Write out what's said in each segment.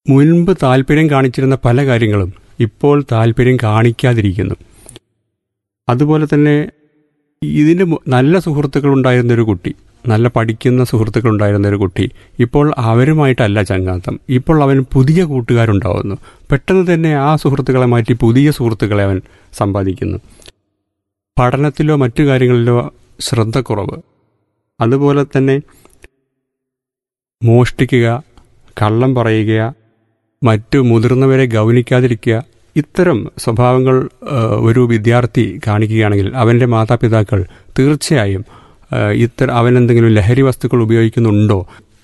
മുൻപ് താല്പര്യം കാണിച്ചിരുന്ന പല കാര്യങ്ങളും ഇപ്പോൾ താല്പര്യം കാണിക്കാതിരിക്കുന്നു അതുപോലെ തന്നെ ഇതിന് മു- നല്ല സുഹൃത്തുക്കളുണ്ടായിരുന്നൊരു കുട്ടി നല്ല പഠിക്കുന്ന സുഹൃത്തുക്കളുണ്ടായിരുന്ന ഒരു കുട്ടി ഇപ്പോൾ അവരുമായിട്ടല്ല ചങ്ങാത്തം ഇപ്പോൾ അവൻ പുതിയ കൂട്ടുകാരുണ്ടാവുന്നു പെട്ടെന്ന് തന്നെ ആ സുഹൃത്തുക്കളെ മാറ്റി പുതിയ സുഹൃത്തുക്കളെ അവൻ സമ്പാദിക്കുന്നു പഠനത്തിലോ മറ്റു കാര്യങ്ങളിലോ ശ്രദ്ധക്കുറവ് അതുപോലെ തന്നെ മോഷ്ടിക്കുക കള്ളം പറയുക മറ്റു മുതിർന്നവരെ ഗൗനിക്കാതിരിക്കുക ഇത്തരം സ്വഭാവങ്ങൾ ആ, ഒരു വിദ്യാർത്ഥി കാണിക്കുകയാണെങ്കിൽ അവൻ്റെ മാതാപിതാക്കൾ തീർച്ചയായും ആ, ഇത്തര അവനെന്തെങ്കിലും ലഹരി വസ്തുക്കൾ ഉപയോഗിക്കുന്നുണ്ടോ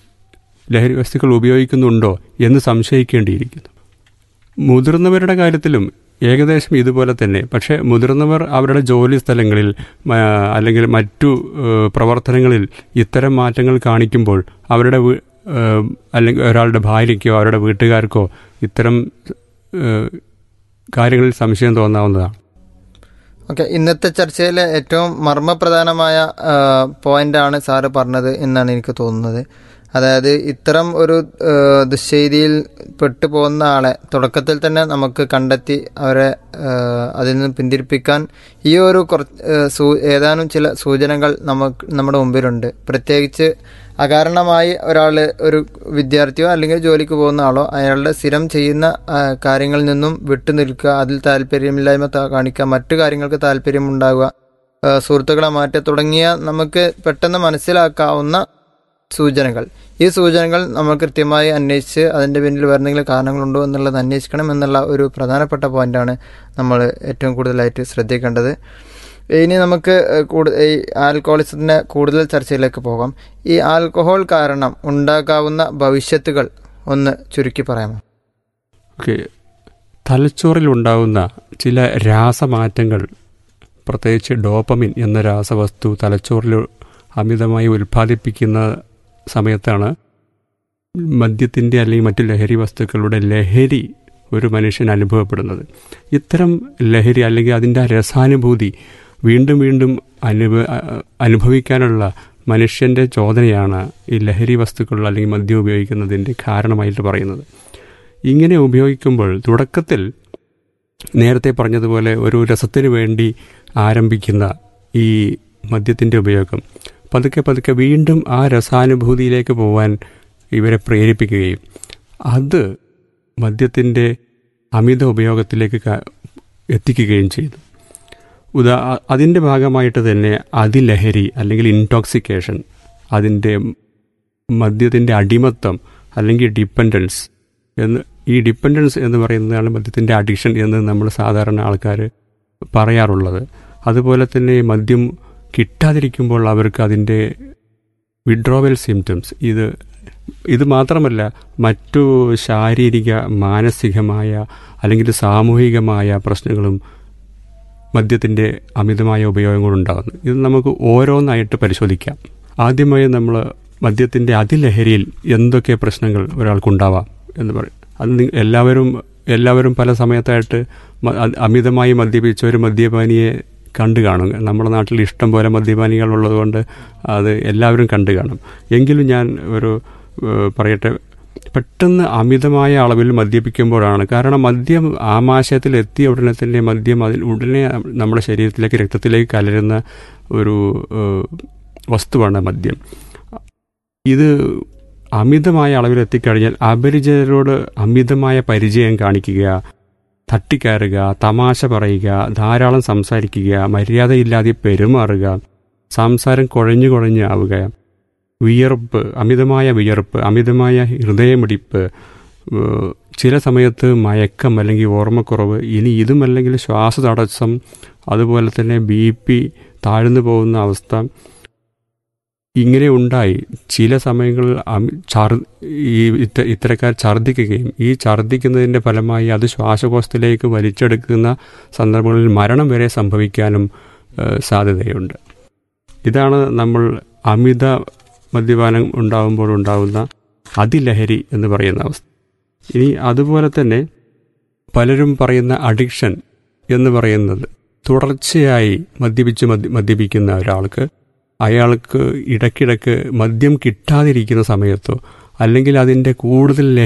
ലഹരി വസ്തുക്കൾ ഉപയോഗിക്കുന്നുണ്ടോ എന്ന് സംശയിക്കേണ്ടിയിരിക്കുന്നു മുതിർന്നവരുടെ കാര്യത്തിലും ഏകദേശം ഇതുപോലെ തന്നെ പക്ഷേ മുതിർന്നവർ അവരുടെ ജോലി സ്ഥലങ്ങളിൽ മ, അല്ലെങ്കിൽ മറ്റു ഏഹ്, പ്രവർത്തനങ്ങളിൽ ഇത്തരം മാറ്റങ്ങൾ കാണിക്കുമ്പോൾ അവരുടെ വീ- ഏഹ്, അല്ലെങ്കിൽ ഒരാളുടെ ഭാര്യയ്ക്കോ അവരുടെ വീട്ടുകാർക്കോ ഇത്തരം ഏഹ്, കാര്യങ്ങളിൽ സംശയം തോന്നാവുന്നതാണ് ഓക്കെ ഇന്നത്തെ ചർച്ചയിലെ ഏറ്റവും മർമ്മപ്രധാനമായ പോയിന്റാണ് സാറ് പറഞ്ഞത് എന്നാണ് എനിക്ക് തോന്നുന്നത് അതായത് ഇത്തരം ഒരു ആ, ദുശ്ശൈലിയിൽ പെട്ടുപോകുന്ന ആളെ തുടക്കത്തിൽ തന്നെ നമുക്ക് കണ്ടെത്തി അവരെ ആ, അതിൽ നിന്ന് പിന്തിരിപ്പിക്കാൻ ഈ ഒരു കുറച്ച് ആ, സൂ- ഏതാനും ചില സൂചനകൾ നമുക്ക് നമ്മുടെ മുമ്പിലുണ്ട് പ്രത്യേകിച്ച് അകാരണമായി ഒരാൾ ഒരു വിദ്യാർത്ഥിയോ അല്ലെങ്കിൽ ജോലിക്ക് പോകുന്ന ആളോ അയാളുടെ സ്ഥിരം ചെയ്യുന്ന ആ, കാര്യങ്ങളിൽ നിന്നും വിട്ടു നിൽക്കുക അതിൽ താല്പര്യമില്ലായ്മ ത- കാണിക്കുക മറ്റു കാര്യങ്ങൾക്ക് താല്പര്യമുണ്ടാകുക ആ, സുഹൃത്തുക്കളെ മാറ്റുക തുടങ്ങിയ നമുക്ക് പെട്ടെന്ന് മനസ്സിലാക്കാവുന്ന സൂചനകൾ ഈ സൂചനകൾ നമ്മൾ കൃത്യമായി അന്വേഷിച്ച് അതിൻ്റെ പിന്നിൽ വേറെ എന്തെങ്കിലും കാരണങ്ങളുണ്ടോ എന്നുള്ളത് അന്വേഷിക്കണം എന്നുള്ള ഒരു പ്രധാനപ്പെട്ട പോയിന്റാണ് നമ്മൾ ഏറ്റവും കൂടുതലായിട്ട് ശ്രദ്ധിക്കേണ്ടത് ഇനി നമുക്ക് കൂടു ഈ ആൽക്കഹോളിസത്തിൻ്റെ കൂടുതൽ ചർച്ചയിലേക്ക് പോകാം ഈ ആൽക്കഹോൾ കാരണം ഉണ്ടാകാവുന്ന ഭവിഷ്യത്തുകൾ ഒന്ന് ചുരുക്കി പറയാമോ ഓക്കെ തലച്ചോറിലുണ്ടാകുന്ന ചില രാസമാറ്റങ്ങൾ പ്രത്യേകിച്ച് ഡോപ്പമിൻ എന്ന രാസവസ്തു തലച്ചോറിൽ അമിതമായി ഉൽപ്പാദിപ്പിക്കുന്ന സമയത്താണ് മദ്യത്തിൻ്റെ അല്ലെങ്കിൽ മറ്റു ലഹരി വസ്തുക്കളുടെ ലഹരി ഒരു മനുഷ്യൻ അനുഭവപ്പെടുന്നത് ഇത്തരം ലഹരി അല്ലെങ്കിൽ അതിൻ്റെ ആ രസാനുഭൂതി വീണ്ടും വീണ്ടും അനുഭ അനുഭവിക്കാനുള്ള മനുഷ്യൻ്റെ ചോദനയാണ് ഈ ലഹരി വസ്തുക്കൾ അല്ലെങ്കിൽ മദ്യം ഉപയോഗിക്കുന്നതിൻ്റെ കാരണമായിട്ട് പറയുന്നത് ഇങ്ങനെ ഉപയോഗിക്കുമ്പോൾ തുടക്കത്തിൽ നേരത്തെ പറഞ്ഞതുപോലെ ഒരു രസത്തിന് വേണ്ടി ആരംഭിക്കുന്ന ഈ മദ്യത്തിൻ്റെ ഉപയോഗം പതുക്കെ പതുക്കെ വീണ്ടും ആ രസാനുഭൂതിയിലേക്ക് പോകാൻ ഇവരെ പ്രേരിപ്പിക്കുകയും അത് മദ്യത്തിൻ്റെ അമിത ഉപയോഗത്തിലേക്ക് ക- എത്തിക്കുകയും ചെയ്തു ഉദാ അതിൻ്റെ ഭാഗമായിട്ട് തന്നെ അതിലഹരി അല്ലെങ്കിൽ ഇൻടോക്സിക്കേഷൻ അതിൻ്റെ മദ്യത്തിൻ്റെ അടിമത്തം അല്ലെങ്കിൽ ഡിപ്പെൻഡൻസ് എന്ന് ഈ ഡിപ്പെൻഡൻസ് എന്ന് പറയുന്നതാണ് മദ്യത്തിൻ്റെ അഡിക്ഷൻ എന്ന് നമ്മൾ സാധാരണ ആൾക്കാർ പറയാറുള്ളത് അതുപോലെ തന്നെ മദ്യം കിട്ടാതിരിക്കുമ്പോൾ അവർക്ക് അതിൻ്റെ വിഡ്രോവൽ സിംറ്റംസ് ഇത് ഇത് മാത്രമല്ല മറ്റു ശാരീരിക മാനസികമായ അല്ലെങ്കിൽ സാമൂഹികമായ പ്രശ്നങ്ങളും മദ്യത്തിൻ്റെ അമിതമായ ഉപയോഗം കൊണ്ടുണ്ടാകുന്നു ഇത് നമുക്ക് ഓരോന്നായിട്ട് പരിശോധിക്കാം ആദ്യമായി നമ്മൾ മദ്യത്തിൻ്റെ അതിലഹരിയിൽ എന്തൊക്കെ പ്രശ്നങ്ങൾ ഒരാൾക്കുണ്ടാവാം എന്ന് പറയും അത് നി- എല്ലാവരും എല്ലാവരും പല സമയത്തായിട്ട് മ- അ- അമിതമായി മദ്യപിച്ച ഒരു മദ്യപാനിയെ കണ്ടു കാണും നമ്മുടെ നാട്ടിൽ ഇഷ്ടം പോലെ മദ്യപാനികൾ ഉള്ളതുകൊണ്ട് അത് എല്ലാവരും കണ്ടു കാണും എങ്കിലും ഞാൻ ഒരു ഏഹ്, പറയട്ടെ പെട്ടെന്ന് അമിതമായ അളവിൽ മദ്യപിക്കുമ്പോഴാണ് കാരണം മദ്യം ആമാശയത്തിൽ എത്തിയ ഉടനെ തന്നെ മദ്യം അതിൽ ഉടനെ നമ്മുടെ ശരീരത്തിലേക്ക് രക്തത്തിലേക്ക് കലരുന്ന ഒരു ഏഹ്, വസ്തുവാണ് മദ്യം ഇത് അമിതമായ അളവിൽ എത്തിക്കഴിഞ്ഞാൽ അപരിചിതരോട് അമിതമായ പരിചയം കാണിക്കുക തട്ടിക്കയറുക തമാശ പറയുക ധാരാളം സംസാരിക്കുക മര്യാദയില്ലാതെ പെരുമാറുക സംസാരം കുഴഞ്ഞു കുഴഞ്ഞ് ആവുക വിയർപ്പ് അമിതമായ വിയർപ്പ് അമിതമായ ഹൃദയമിടിപ്പ് ഏഹ് ചില സമയത്ത് മയക്കം അല്ലെങ്കിൽ ഓർമ്മക്കുറവ് ഇനി ഇതും അല്ലെങ്കിൽ ശ്വാസതടസ്സം അതുപോലെ തന്നെ ബി പി താഴ്ന്നു പോകുന്ന അവസ്ഥ ഇങ്ങനെ ഉണ്ടായി ചില സമയങ്ങളിൽ അമി- ഛർ ഈ ഇത്ത ഇത്തരക്കാർ ഛർദ്ദിക്കുകയും ഈ ഛർദ്ദിക്കുന്നതിൻ്റെ ഫലമായി അത് ശ്വാസകോശത്തിലേക്ക് വലിച്ചെടുക്കുന്ന സന്ദർഭങ്ങളിൽ മരണം വരെ സംഭവിക്കാനും ഏഹ്, സാധ്യതയുണ്ട് ഇതാണ് നമ്മൾ അമിത മദ്യപാനം ഉണ്ടാകുമ്പോൾ ഉണ്ടാകുന്ന അതിലഹരി എന്ന് പറയുന്ന അവസ്ഥ ഇനി അതുപോലെ തന്നെ പലരും പറയുന്ന അഡിക്ഷൻ എന്ന് പറയുന്നത് തുടർച്ചയായി മദ്യപിച്ച് മദ്യ മദ്യപിക്കുന്ന ഒരാൾക്ക് അയാൾക്ക് ഇടയ്ക്കിടയ്ക്ക് മദ്യം കിട്ടാതിരിക്കുന്ന സമയത്തോ അല്ലെങ്കിൽ അതിൻ്റെ കൂടുതൽ